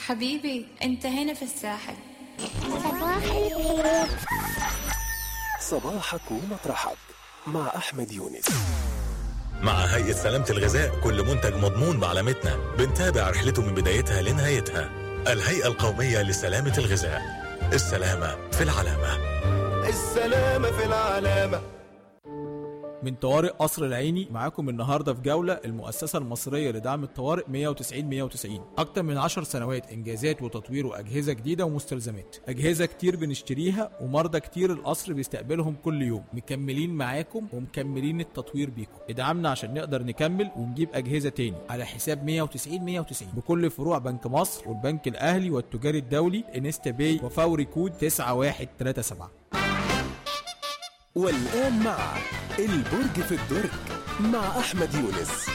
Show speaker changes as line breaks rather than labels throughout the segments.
حبيبي انت هنا في الساحل
صباح الخير
صباحك ومطرحك مع أحمد يونس
مع هيئة سلامة الغذاء كل منتج مضمون بعلامتنا بنتابع رحلته من بدايتها لنهايتها الهيئة القومية لسلامة الغذاء السلامة في العلامة
السلامة في العلامة
من طوارئ قصر العيني معاكم النهارده في جوله المؤسسه المصريه لدعم الطوارئ 190 190 اكتر من 10 سنوات انجازات وتطوير واجهزه جديده ومستلزمات اجهزه كتير بنشتريها ومرضى كتير القصر بيستقبلهم كل يوم مكملين معاكم ومكملين التطوير بيكم ادعمنا عشان نقدر نكمل ونجيب اجهزه تاني على حساب 190 190 بكل فروع بنك مصر والبنك الاهلي والتجاري الدولي انستا باي وفوري كود 9137
والآن مع البرج في الدرج مع أحمد يونس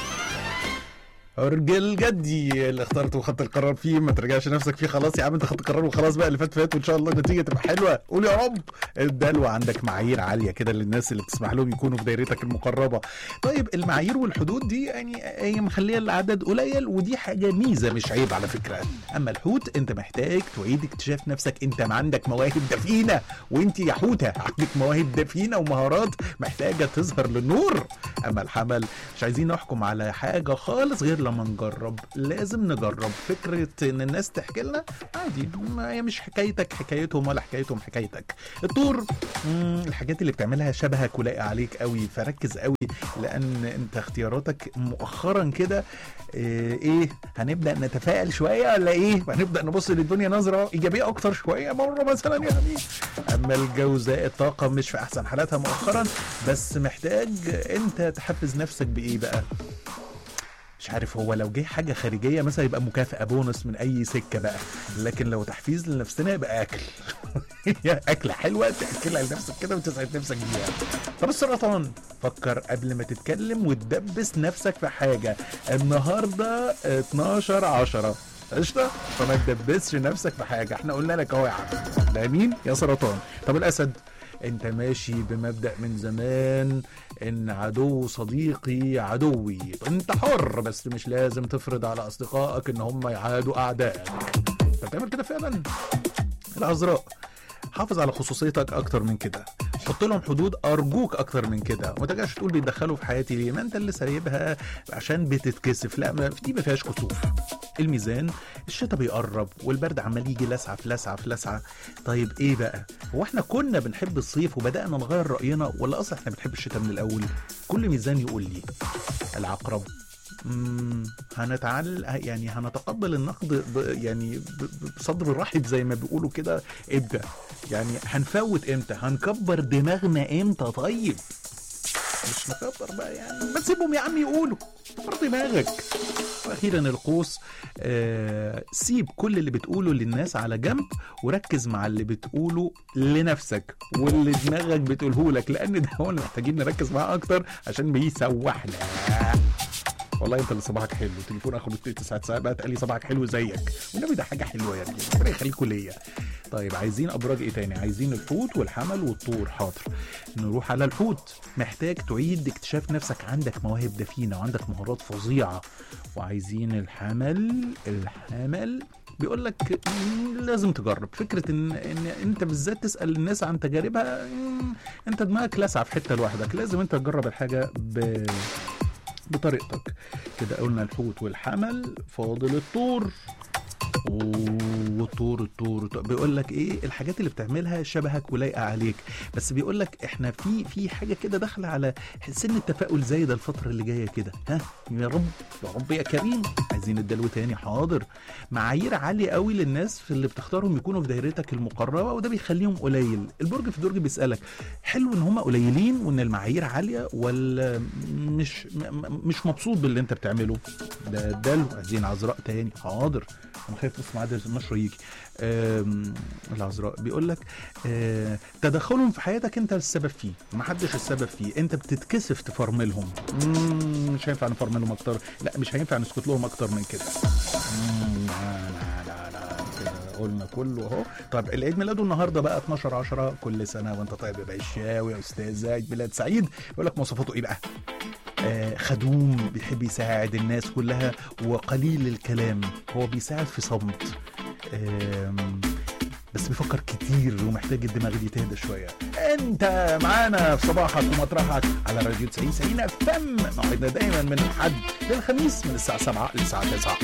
رجل جدي اللي اخترته وخدت القرار فيه ما ترجعش نفسك فيه خلاص يا عم انت خدت القرار وخلاص بقى اللي فات فات وان شاء الله النتيجه تبقى حلوه قول يا رب الدلو عندك معايير عاليه كده للناس اللي بتسمح لهم يكونوا في دايرتك المقربه طيب المعايير والحدود دي يعني هي مخليه العدد قليل ودي حاجه ميزه مش عيب على فكره اما الحوت انت محتاج تعيد اكتشاف نفسك انت ما عندك مواهب دفينه وانت يا حوته عندك مواهب دفينه ومهارات محتاجه تظهر للنور اما الحمل مش عايزين نحكم على حاجه خالص غير لما نجرب لازم نجرب فكره ان الناس تحكي لنا عادي ما هي مش حكايتك حكايتهم ولا حكايتهم حكايتك الطور مم، الحاجات اللي بتعملها شبهك ولاقي عليك قوي فركز قوي لان انت اختياراتك مؤخرا كده ايه, إيه هنبدا نتفائل شويه ولا ايه هنبدا نبص للدنيا نظره ايجابيه اكتر شويه مره مثلا يعني اما الجوزاء الطاقه مش في احسن حالاتها مؤخرا بس محتاج انت تحفز نفسك بايه بقى مش عارف هو لو جه حاجه خارجيه مثلا يبقى مكافاه بونص من اي سكه بقى لكن لو تحفيز لنفسنا يبقى اكل اكله حلوه تاكلها لنفسك كده وتسعد نفسك بيها طب السرطان فكر قبل ما تتكلم وتدبس نفسك في حاجه النهارده 12 10 قشطه فما تدبسش نفسك في حاجه احنا قلنا لك اهو يا عم ده مين يا سرطان طب الاسد انت ماشي بمبدا من زمان ان عدو صديقي عدوي انت حر بس مش لازم تفرض على اصدقائك ان هم يعادوا اعدائك انت بتعمل كده فعلا العذراء حافظ على خصوصيتك اكتر من كده حط لهم حدود ارجوك اكتر من كده وما ترجعش تقول بيتدخلوا في حياتي ليه ما انت اللي سايبها عشان بتتكسف لا ما دي ما فيهاش كسوف الميزان الشتاء بيقرب والبرد عمال يجي لسعه في لسعه في لسعه طيب ايه بقى هو احنا كنا بنحب الصيف وبدانا نغير راينا ولا اصلا احنا بنحب الشتاء من الاول كل ميزان يقول لي العقرب مم، هنتعل يعني هنتقبل النقد ب... يعني ب... بصدر رحب زي ما بيقولوا كده ابدا يعني هنفوت امتى هنكبر دماغنا امتى طيب مش نكبر بقى يعني ما تسيبهم يا عم يقولوا كبر دماغك واخيرا القوس آه سيب كل اللي بتقوله للناس على جنب وركز مع اللي بتقوله لنفسك واللي دماغك بتقوله لك لان ده هو اللي محتاجين نركز معاه اكتر عشان بيسوحنا والله انت اللي صباحك حلو تليفون اخره تسع ساعات بقى تقول لي صباحك حلو زيك والنبي ده حاجه حلوه يا ابني ربنا يخليكوا ليا طيب عايزين ابراج ايه تاني عايزين الحوت والحمل والطور حاضر نروح على الحوت محتاج تعيد اكتشاف نفسك عندك مواهب دفينه وعندك مهارات فظيعه وعايزين الحمل الحمل بيقول لك لازم تجرب فكره ان ان انت بالذات تسال الناس عن تجاربها مم، انت دماغك لسعه في حته لوحدك لازم انت تجرب الحاجه ب بطريقتك كده قلنا الحوت والحمل فاضل الطور والطور الطور الطور. بيقول لك ايه الحاجات اللي بتعملها شبهك ولايقه عليك بس بيقول لك احنا في في حاجه كده داخله على سن التفاؤل زايد الفتره اللي جايه كده ها يا رب يا رب يا كريم عايزين الدلو تاني حاضر معايير عاليه قوي للناس في اللي بتختارهم يكونوا في دايرتك المقربه وده بيخليهم قليل البرج في درج بيسالك حلو ان هم قليلين وان المعايير عاليه ولا مش م- م- مش مبسوط باللي انت بتعمله ده دلو عايزين عذراء تاني حاضر انا خايف بس معاد النشر يجي آم، العذراء بيقول لك آه، تدخلهم في حياتك انت السبب فيه ما حدش السبب فيه انت بتتكسف تفرملهم مم، مش هينفع نفرملهم اكتر لا مش هينفع نسكت لهم اكتر من كده مم، لا لا لا لا كده قلنا كله اهو طب العيد ميلاده النهارده بقى 12 10 كل سنه وانت طيب يا باشاوي يا استاذ عيد ميلاد سعيد يقول لك مواصفاته ايه بقى آه، خدوم بيحب يساعد الناس كلها وقليل الكلام هو بيساعد في صمت آم، بس بيفكر كتير ومحتاج الدماغ دي تهدى شويه انت معانا في صباحك ومطرحك على راديو 90 90 اف ام موعدنا دايما من الحد للخميس من الساعه 7 للساعه 9